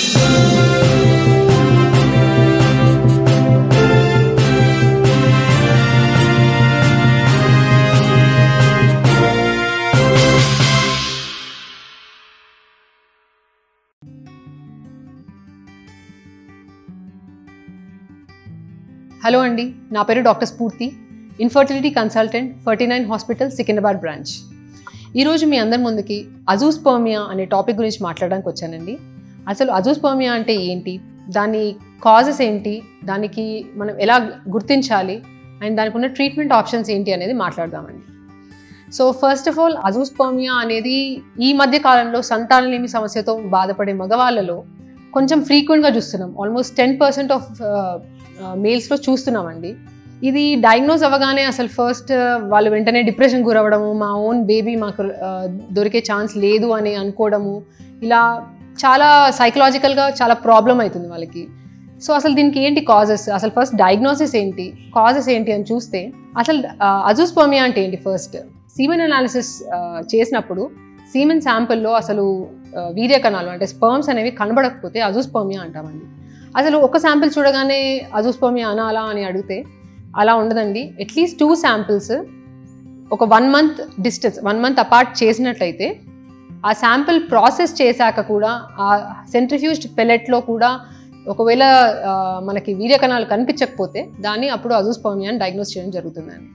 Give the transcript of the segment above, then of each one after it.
hello అండి నా పేరు doctor Spoorthi infertility consultant forty nine hospital Secunderabad branch ఈరోజు మీ అందరి ముందుకి అజూస్పర్మియా అనే టాపిక్ గురించి మాట్లాడడానికి వచ్చానండి అసలు అజూస్పర్మియా అంటే ఏంటి దాని కాజెస్ ఏంటి దానికి మనం ఎలా గుర్తించాలి అండ్ దానికి ఉన్న ట్రీట్మెంట్ ఆప్షన్స్ ఏంటి అనేది మాట్లాడదామండి so first of all azoospermia అనేది ఈ మధ్య కాలంలో సంతానలేమి సమస్యతో బాధపడే మగవాళ్ళలో కొంచెం ఫ్రీక్వెంట్గా చూస్తున్నాం ఆల్మోస్ట్ టెన్ పర్సెంట్ ఆఫ్ మేల్స్లో చూస్తున్నామండి ఇది డయాగ్నోజ్ అవ్వగానే అసలు ఫస్ట్ వాళ్ళు వెంటనే డిప్రెషన్ గురవడము మా ఓన్ బేబీ మాకు ఆ, దొరికే ఛాన్స్ లేదు అని అనుకోవడము ఇలా చాలా సైకలాజికల్గా చాలా ప్రాబ్లం అవుతుంది వాళ్ళకి సో అసలు దీనికి ఏంటి కాజెస్ అసలు ఫస్ట్ డయాగ్నోసిస్ ఏంటి కాజెస్ ఏంటి అని చూస్తే అసలు అజూస్పర్మియా అంటే ఏంటి ఫస్ట్ సీమెన్ అనాలిసిస్ చేసినప్పుడు సీమెన్ శాంపుల్లో అసలు ఆ, వీర్య కణాలు అంటే స్పర్మ్స్ అనేవి కనబడకపోతే అజూస్పర్మియా అంటామండి అసలు ఒక శాంపిల్ చూడగానే అజూస్పర్మియా అనాలా అని అడిగితే అలా ఉండదండి అట్లీస్ట్ టూ శాంపిల్స్ ఒక one month distance one month apart చేసినట్లయితే ఆ శాంపిల్ ప్రాసెస్ చేశాక కూడా ఆ సెంట్రిఫ్యూజ్డ్ పెలెట్లో కూడా ఒకవేళ ఆ, మనకి వీర్య కణాలు కనిపించకపోతే దాన్ని అప్పుడు అజూస్పర్మియా అని డయాగ్నోస్ చేయడం జరుగుతుందండి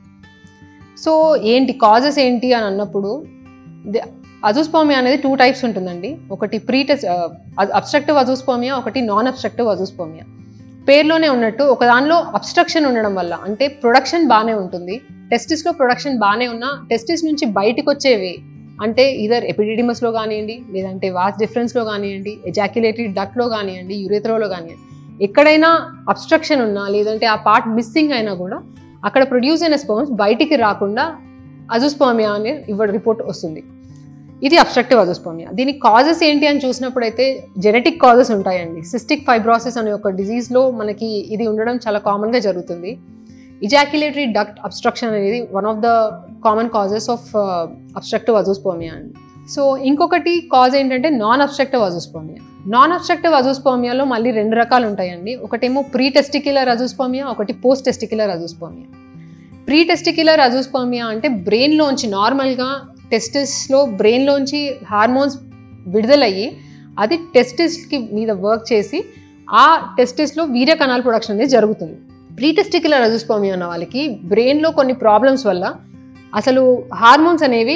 సో ఏంటి కాజెస్ ఏంటి అని అన్నప్పుడు అజూస్పర్మియా అనేది టూ టైప్స్ ఉంటుందండి ఒకటి ప్రీ టెస్ట్ అబ్స్ట్రక్టివ్ అజూస్పర్మియా ఒకటి నాన్ అబ్స్ట్రక్టివ్ అజూస్పర్మియా పేర్లోనే ఉన్నట్టు ఒక దానిలో అబ్స్ట్రక్షన్ ఉండడం వల్ల అంటే ప్రొడక్షన్ బాగానే ఉంటుంది టెస్టిస్లో ప్రొడక్షన్ బాగానే ఉన్నా టెస్టిస్ నుంచి బయటకు వచ్చేవి అంటే ఇదర్ ఎపిడిడిమస్లో కానివ్వండి లేదంటే వాస్ డిఫరెన్స్లో కానివ్వండి ఎజాక్యులేటరీ డక్ట్లో కానివ్వండి యురేథ్రోలో కానివ్వండి ఎక్కడైనా అబ్స్ట్రక్షన్ ఉన్నా లేదంటే ఆ పార్ట్ మిస్సింగ్ అయినా కూడా అక్కడ ప్రొడ్యూస్ అయిన స్పర్మ్స్ బయటికి రాకుండా అజుస్పర్మియా అనే ఇవ్వ రిపోర్ట్ వస్తుంది ఇది అబ్స్ట్రక్టివ్ అజోస్పర్మియా దీనికి కాజెస్ ఏంటి అని చూసినప్పుడైతే జెనెటిక్ కాజెస్ ఉంటాయండి సిస్టిక్ ఫైబ్రాసిస్ అనే ఒక డిజీజ్లో మనకి ఇది ఉండడం చాలా కామన్గా జరుగుతుంది ఇజాక్యులేటరీ డక్ట్ అబ్స్ట్రక్షన్ అనేది one of the common causes of obstructive azoospermia అండి సో ఇంకొకటి కాజ్ ఏంటంటే non obstructive azoospermia non obstructive అజోస్పర్మియాలో మళ్ళీ రెండు రకాలు ఉంటాయండి ఒకటేమో ప్రీ టెస్టిక్యులర్ అజోస్పర్మియా ఒకటి post testicular azoospermia pre testicular azoospermia అంటే బ్రెయిన్లోంచి నార్మల్గా టెస్టిస్లో బ్రెయిన్లోంచి హార్మోన్స్ విడుదలయ్యి అది టెస్టిస్కి మీద వర్క్ చేసి ఆ టెస్టిస్లో వీర్య కణాల ప్రొడక్షన్ అనేది జరుగుతుంది ప్రీ టెస్టిక్యులర్ అజోస్పర్మియా ఉన్న వాళ్ళకి బ్రెయిన్లో కొన్ని ప్రాబ్లమ్స్ వల్ల అసలు హార్మోన్స్ అనేవి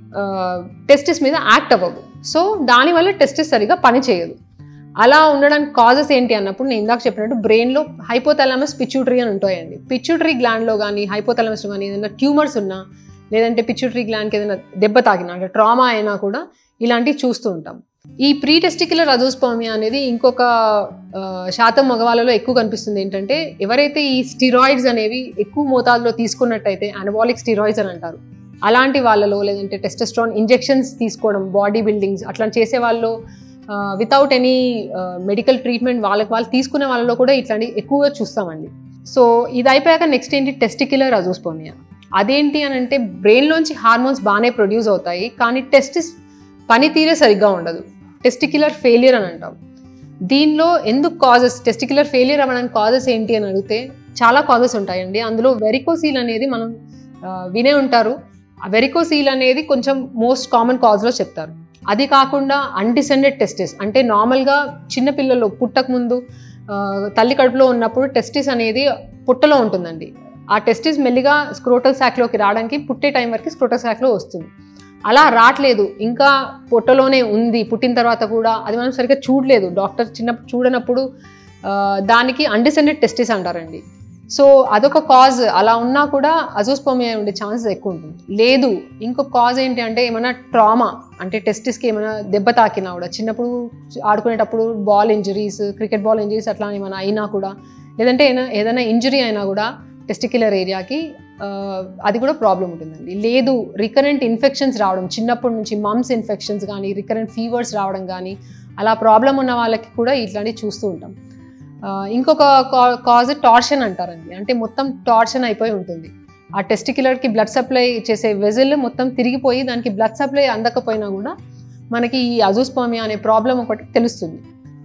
టెస్టిస్ మీద యాక్ట్ అవ్వవు సో దానివల్ల టెస్టిస్ సరిగా పనిచేయదు అలా ఉండడానికి కాజెస్ ఏంటి అన్నప్పుడు నేను ఇందాక చెప్పినట్టు బ్రెయిన్లో హైపోథాలమస్ పిచ్యూటరీ అని ఉంటాయండి పిచ్యూటరీ గ్లాండ్లో కానీ హైపోథాలమస్లో కానీ ఏదైనా ట్యూమర్స్ ఉన్నా లేదంటే పిచ్యూటరీ గ్లాండ్కి ఏదైనా దెబ్బ తాకినా అంటే ట్రామా అయినా కూడా ఇలాంటివి చూస్తూ ఉంటాం ఈ ప్రీ టెస్టిక్యులర్ అజోస్పర్మియా అనేది ఇంకొక ఆ, శాతం మగవాళ్ళలో ఎక్కువ కనిపిస్తుంది ఏంటంటే ఎవరైతే ఈ స్టిరాయిడ్స్ అనేవి ఎక్కువ మోతాదులో తీసుకున్నట్టయితే అనబాలిక్ స్టిరాయిడ్స్ అని అంటారు అలాంటి వాళ్ళలో లేదంటే టెస్టెస్ట్రాన్ ఇంజెక్షన్స్ తీసుకోవడం బాడీ బిల్డింగ్స్ అట్లా చేసే వాళ్ళు వితౌట్ ఎనీ మెడికల్ ట్రీట్మెంట్ వాళ్ళకి వాళ్ళు తీసుకునే వాళ్ళలో కూడా ఇట్లాంటి ఎక్కువగా చూస్తామండి సో ఇది అయిపోయాక నెక్స్ట్ ఏంటి టెస్టిక్యులర్ అజోస్పర్మియా అదేంటి అని అంటే బ్రెయిన్లోంచి హార్మోన్స్ బాగానే ప్రొడ్యూస్ అవుతాయి కానీ టెస్టిస్ పనితీరే సరిగ్గా ఉండదు టెస్టిక్యులర్ ఫెయిలియర్ అని అంటాం దీనిలో ఎందుకు కాజెస్ టెస్టిక్యులర్ ఫెయిలియర్ అవ్వడానికి కాజెస్ ఏంటి అని అడిగితే చాలా కాజెస్ ఉంటాయండి అందులో వెరికోసీల్ అనేది మనం ఆ, వినే ఉంటారు వెరికోసీల్ అనేది కొంచెం మోస్ట్ కామన్ కాజ్లో చెప్తారు అది కాకుండా అన్డిసెండెడ్ టెస్టిస్ అంటే నార్మల్గా చిన్నపిల్లలు పుట్టక ముందు ఆ, తల్లి కడుపులో ఉన్నప్పుడు టెస్టిస్ అనేది పుట్టలో ఉంటుందండి ఆ టెస్టిస్ మెల్లిగా స్క్రోటల్ శాక్లోకి రావడానికి పుట్టే టైం వరకు స్క్రోటల్ శాక్లో వస్తుంది అలా రావట్లేదు ఇంకా పొట్టలోనే ఉంది పుట్టిన తర్వాత కూడా అది మనం సరిగ్గా చూడలేదు డాక్టర్ చిన్నప్పుడు చూడనప్పుడు ఆ, దానికి అన్డిసెండెడ్ టెస్టిస్ అంటారండి సో అదొక కాజ్ అలా ఉన్నా కూడా అజోస్పోమియా ఉండే ఛాన్సెస్ ఎక్కువ ఉంటుంది లేదు ఇంకొక కాజ్ ఏంటి అంటే ఏమైనా ట్రామా అంటే టెస్టిస్కి ఏమైనా దెబ్బ తాకినా కూడా చిన్నప్పుడు ఆడుకునేటప్పుడు ball injuries cricket ball injuries అట్లా ఏమైనా అయినా కూడా లేదంటే ఏదైనా ఏదైనా ఇంజరీ అయినా కూడా టెస్టిక్యులర్ ఏరియాకి ఆ, అది కూడా ప్రాబ్లం ఉంటుందండి లేదు రికరెంట్ ఇన్ఫెక్షన్స్ రావడం చిన్నప్పటి నుంచి మమ్స్ ఇన్ఫెక్షన్స్ కానీ రికరెంట్ ఫీవర్స్ రావడం కానీ అలా ప్రాబ్లం ఉన్న వాళ్ళకి కూడా ఇట్లాంటివి చూస్తూ ఉంటాం ఆ, ఇంకొక కాజ్ టార్షన్ అంటారండి అంటే మొత్తం టార్షన్ అయిపోయి ఉంటుంది ఆ టెస్టిక్యులర్కి బ్లడ్ సప్లై చేసే వెజల్ మొత్తం తిరిగిపోయి దానికి బ్లడ్ సప్లై అందకపోయినా కూడా మనకి ఈ అజూస్పామియా అనే ప్రాబ్లం ఒకటి తెలుస్తుంది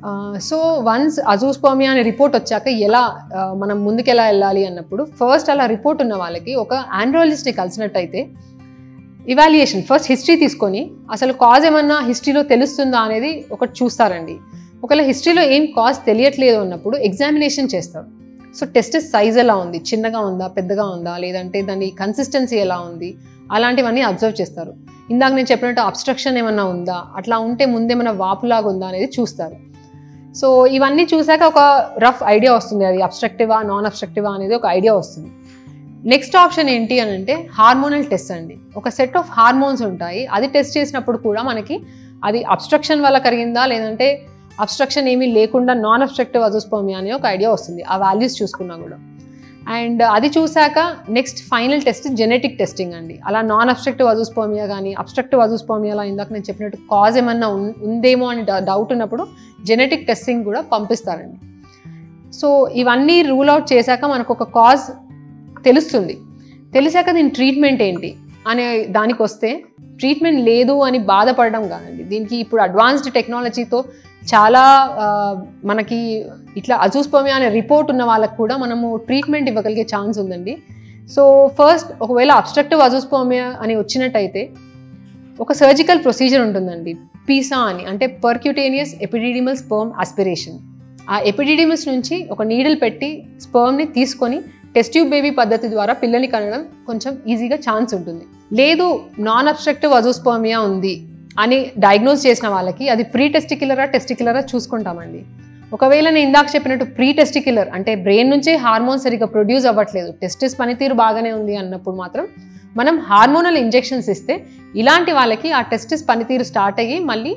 సో వన్స్ అజూస్పోమియా అనే రిపోర్ట్ వచ్చాక ఎలా ఆ, మనం ముందుకు ఎలా వెళ్ళాలి అన్నప్పుడు ఫస్ట్ అలా రిపోర్ట్ ఉన్న వాళ్ళకి ఒక ఆండ్రాలజిస్ట్ని కలిసినట్టయితే ఇవాల్యుయేషన్ ఫస్ట్ హిస్టరీ తీసుకొని అసలు కాజ్ ఏమన్నా హిస్టరీలో తెలుస్తుందా అనేది ఒకటి చూస్తారండి ఒకవేళ హిస్టరీలో ఏం కాజ్ తెలియట్లేదు అన్నప్పుడు ఎగ్జామినేషన్ చేస్తారు సో టెస్ట్ సైజ్ ఎలా ఉంది చిన్నగా ఉందా పెద్దగా ఉందా లేదంటే దాని కన్సిస్టెన్సీ ఎలా ఉంది అలాంటివన్నీ అబ్జర్వ్ చేస్తారు ఇందాక నేను చెప్పినట్టు అబ్స్ట్రక్షన్ ఏమన్నా ఉందా అట్లా ఉంటే ముందేమన్నా వాపులాగా ఉందా అనేది చూస్తారు సో ఇవన్నీ చూసాక ఒక రఫ్ ఐడియా వస్తుంది అది అబ్స్ట్రక్టివా నాన్ అబ్స్ట్రక్టివా అనేది ఒక ఐడియా వస్తుంది నెక్స్ట్ ఆప్షన్ ఏంటి అని అంటే హార్మోనల్ టెస్ట్ అండి ఒక సెట్ ఆఫ్ హార్మోన్స్ ఉంటాయి అది టెస్ట్ చేసినప్పుడు కూడా మనకి అది అబ్స్ట్రక్షన్ వల్ల కలిగిందా లేదంటే అబ్స్ట్రక్షన్ ఏమీ లేకుండా నాన్ అబ్స్ట్రక్టివ్ అజోస్పోమియా అనే ఒక ఐడియా వస్తుంది ఆ వాల్యూస్ చూసుకున్నా కూడా అండ్ అది చూసాక next final test genetic testing అండి అలా నాన్ అబ్స్ట్రక్టివ్ అజోస్పోమియా కానీ అబ్స్ట్రక్టివ్ అజోస్పోమియాలో ఇందాక నేను చెప్పినట్టు కాజ్ ఏమన్నా ఉన్- ఉందేమో అని డౌట్ ఉన్నప్పుడు జెనెటిక్ టెస్టింగ్ కూడా పంపిస్తారండి సో ఇవన్నీ రూల్ అవుట్ చేశాక మనకు ఒక కాజ్ తెలుస్తుంది తెలిసాక దీని ట్రీట్మెంట్ ఏంటి అనే దానికి వస్తే ట్రీట్మెంట్ లేదు అని బాధపడడం కాదండి దీనికి ఇప్పుడు అడ్వాన్స్డ్ టెక్నాలజీతో చాలా ఆ, మనకి ఇట్లా అజూస్పోమియా అనే రిపోర్ట్ ఉన్న వాళ్ళకు కూడా మనము ట్రీట్మెంట్ ఇవ్వగలిగే ఛాన్స్ ఉందండి సో ఫస్ట్ ఒకవేళ అబ్స్ట్రక్టివ్ అజూస్పోమియా అని వచ్చినట్టయితే ఒక సర్జికల్ ప్రొసీజర్ ఉంటుందండి పీసా అని అంటే పర్క్యూటేనియస్ ఎపిడిడిమల్ స్పర్మ్ ఆస్పిరేషన్ ఆ ఎపిడిడిమస్ నుంచి ఒక నీడిల్ పెట్టి స్పర్మ్ని తీసుకొని టెస్ట్ ట్యూబ్ బేబీ పద్ధతి ద్వారా పిల్లని కనడం కొంచెం ఈజీగా ఛాన్స్ ఉంటుంది లేదు నాన్ అబ్స్ట్రక్టివ్ అజోస్పర్మియా ఉంది అని డయాగ్నోస్ చేసిన వాళ్ళకి అది ప్రీ టెస్టిక్యులరా టెస్టిక్యులరా చూసుకుంటామండి ఒకవేళ నేను ఇందాక చెప్పినట్టు ప్రీ టెస్టిక్యులర్ అంటే బ్రెయిన్ నుంచే హార్మోన్ సరిగ్గా ప్రొడ్యూస్ అవ్వట్లేదు టెస్టిస్ పనితీరు బాగానే ఉంది అన్నప్పుడు మాత్రం మనం హార్మోనల్ ఇంజెక్షన్స్ ఇస్తే ఇలాంటి వాళ్ళకి ఆ టెస్టిస్ పనితీరు స్టార్ట్ అయ్యి మళ్ళీ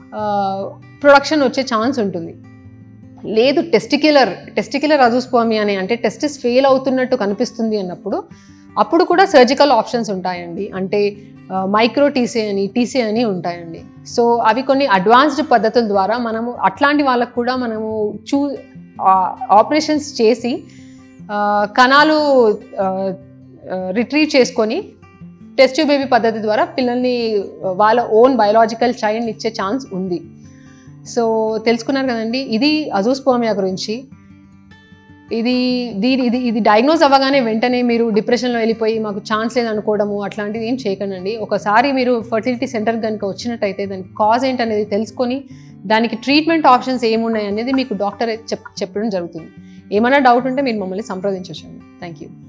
ప్రొడక్షన్ వచ్చే ఛాన్స్ ఉంటుంది లేదు టెస్టిక్యులర్ టెస్టిక్యులర్ అజూస్పోమి అని అంటే టెస్టిస్ ఫెయిల్ అవుతున్నట్టు కనిపిస్తుంది అన్నప్పుడు అప్పుడు కూడా సర్జికల్ ఆప్షన్స్ ఉంటాయండి అంటే మైక్రో టీసీ అని టీసీ అని ఉంటాయండి సో అవి కొన్ని అడ్వాన్స్డ్ పద్ధతుల ద్వారా మనము అట్లాంటి వాళ్ళకు కూడా మనము చూ ఆపరేషన్స్ చేసి ఆ, కణాలు రిట్రీవ్ చేసుకొని టెస్ట్ బేబీ పద్ధతి ద్వారా పిల్లల్ని వాళ్ళ ఓన్ బయలాజికల్ చైల్డ్ని ఇచ్చే ఛాన్స్ ఉంది సో తెలుసుకున్నారు కదండి ఇది అజూస్పోమియా గురించి ఇది దీని ఇది ఇది డయాగ్నోస్ అవ్వగానే వెంటనే మీరు డిప్రెషన్లో వెళ్ళిపోయి మాకు ఛాన్స్ లేదు అనుకోవడము అట్లాంటివి ఏం చేయకండి ఒకసారి మీరు ఫర్టిలిటీ సెంటర్ కనుక వచ్చినట్టయితే దాని కాజ్ ఏంటనేది తెలుసుకొని దానికి ట్రీట్మెంట్ ఆప్షన్స్ ఏమున్నాయి అనేది మీకు డాక్టర్ చెప్ చెప్పడం జరుగుతుంది ఏమైనా డౌట్ ఉంటే మీరు మమ్మల్ని సంప్రదించవచ్చు థ్యాంక్ యూ